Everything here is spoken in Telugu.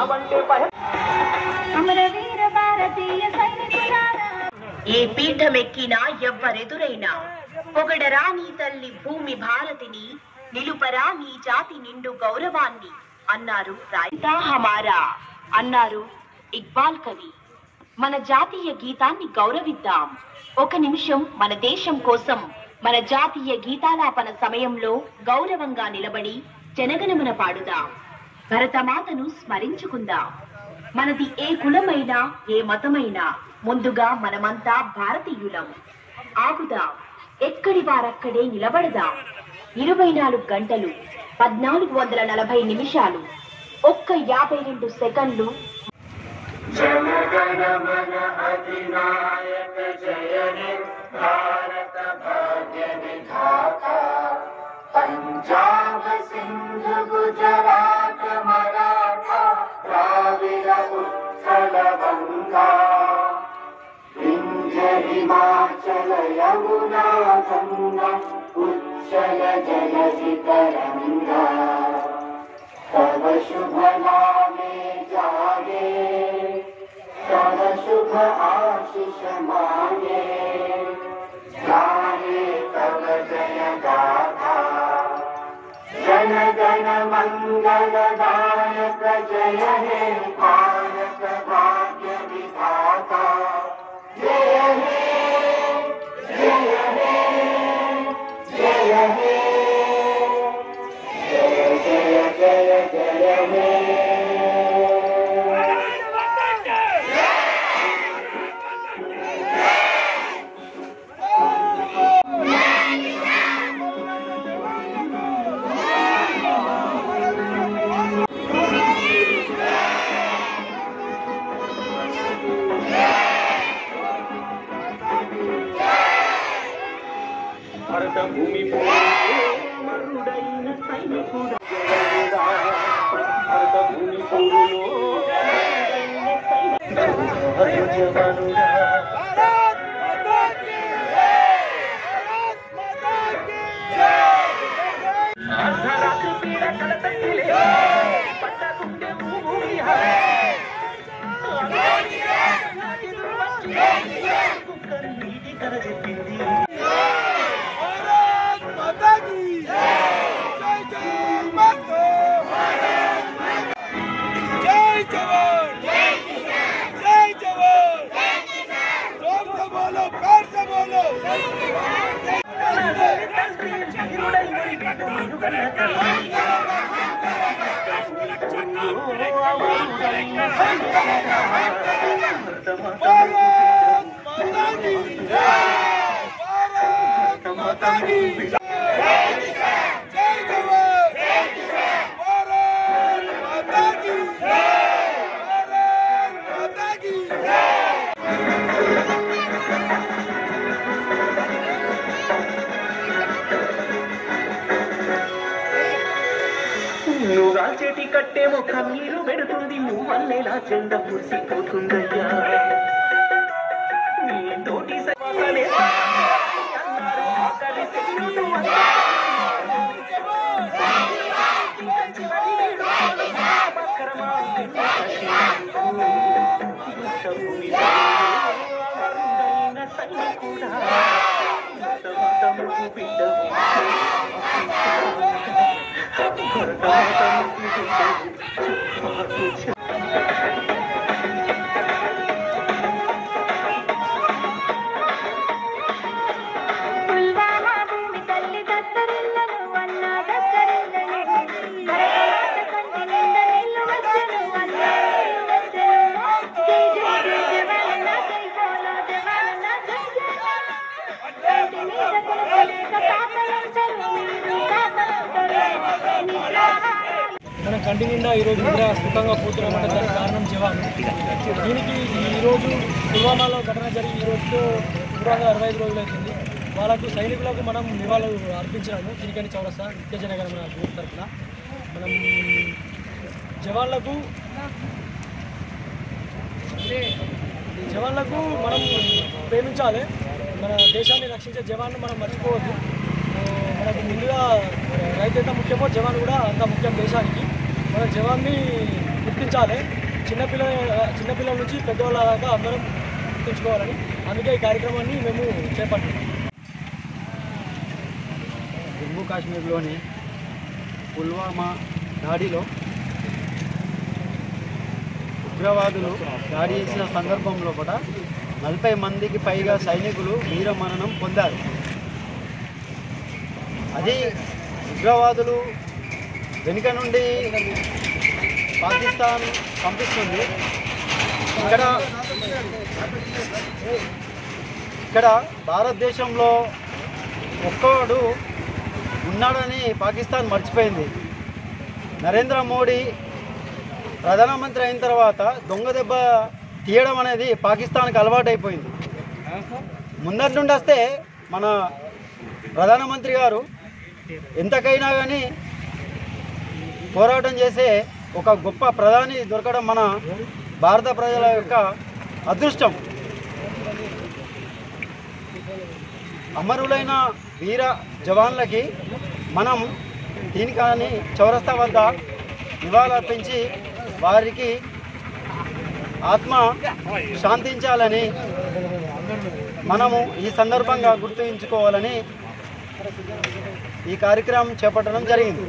రావంటే భయం అమరవీర భారతీయ సైనికులారా ఏ పీఠమెక్కినా ఎవ్వరెదురైనా పొగడరా నీ తల్లి భూమి భారతిని నిలుపరా నీ జాతి నిండు గౌరవాన్ని అన్నారు రాయితా హమారా అన్నారు ఇక్బాల్ కవి మన జాతీయ గీతాన్ని గౌరవిద్దాం ఒక నిమిషం మన దేశం కోసం మన జాతీయ గీతాలాపన సమయంలో గౌరవంగా నిలబడి జనగణమన పాడుదాం భరతమాతను స్మరించుకుందాం మనది ఏ కులమైనా ఏ మతమైనా ముందుగా మనమంతా భారతీయులం ఆగుదాం ఎక్కడి వారక్కడే నిలబడదాం ఇరవై నాలుగు గంటలు పద్నాలుగు వందల నలభై నిమిషాలు ఒక్క యాభై రెండు సెకండ్లు భరత భూమి మరుడైన సైనికుడా భరత భూమి పౌరులో జవానుడా అర్ధరాత్రి పీడ కడతట్టిలే పట్టకుంటే భూమి కుక్కర్ నీటి కరగెత్తింది నువ్వు రాచేటి కట్టేమో కన్నీరు పెడుతుంది నువ్వు వల్లేలా చెండ పుసిపోతుందయ్యా నీ తోటి సైవాసనే అన్నారు ఆకలి శత్రులు పుల్వామా భూమి తల్లి దత్తరిల్లను అన్న దత్తరిల్లను భరతమాత కంటి నిండా నీళ్లు వచ్చెను అన్న నీళ్లు వచ్చెను జై జై జై జవాన జై బోలో జవాన జై జవాన ఇంటి మీద కొనుకోలేక కాపలంటారు మీరు కాపలంటారు నిద్రాహారాలు మన కంటి నిండా ఈరోజు నిద్ర సుఖంగా పోతున్నామంటే దానికి కారణం జవాన్ దీనికి ఈరోజు పుల్వామాలో ఘటన జరిగి ఈ రోజుతో పురాగా అరవై ఐదు రోజులు అవుతుంది వాళ్ళకు సైనికులకు మనం నివాళులు అర్పించాము తిరిగని చౌరస్తా నిత్యజన గణమన గ్రూప్ తరఫున మనం జవాన్లకు జవాన్లకు మనం ప్రేమించాలి మన దేశాన్ని రక్షించే జవాన్ను మనం మర్చిపోవద్దు ఆ, మనకు ముందుగా రైతు ఎంత ముఖ్యమో జవాన్ కూడా అంత ముఖ్యం దేశానికి మన జవాన్ని గుర్తించాలి చిన్నపిల్ల చిన్నపిల్లల నుంచి పెద్దవాళ్ళ దాకా అందరం గుర్తుంచుకోవాలని అందుకే ఈ కార్యక్రమాన్ని మేము చేపట్టాం జమ్మూ కాశ్మీర్లోని పుల్వామా దాడిలో ఉగ్రవాదులు దాడి చేసిన సందర్భంలో కూడా నలభై మందికి పైగా సైనికులు వీరమరణం పొందారు అది ఉగ్రవాదులు వెనుక నుండి పాకిస్తాన్ పంపిస్తుంది ఇక్కడ ఇక్కడ భారతదేశంలో ఒక్కడు ఉన్నాడని పాకిస్తాన్ మర్చిపోయింది నరేంద్ర మోడీ ప్రధానమంత్రి అయిన తర్వాత దొంగ దెబ్బ తీయడం అనేది పాకిస్తాన్కి అలవాటైపోయింది ముందటి నుండి వస్తే మన ప్రధానమంత్రి గారు ఎంతకైనా కానీ పోరాటం చేసే ఒక గొప్ప ప్రధాని దొరకడం మన భారత ప్రజల యొక్క అదృష్టం అమరులైన వీర జవాన్లకి మనం దీనికాని చౌరస్తా వద్ద నివాళులర్పించి వారికి ఆత్మ శాంతించాలని మనము ఈ సందర్భంగా గుర్తుంచుకోవాలని ఈ కార్యక్రమం చేపట్టడం జరిగింది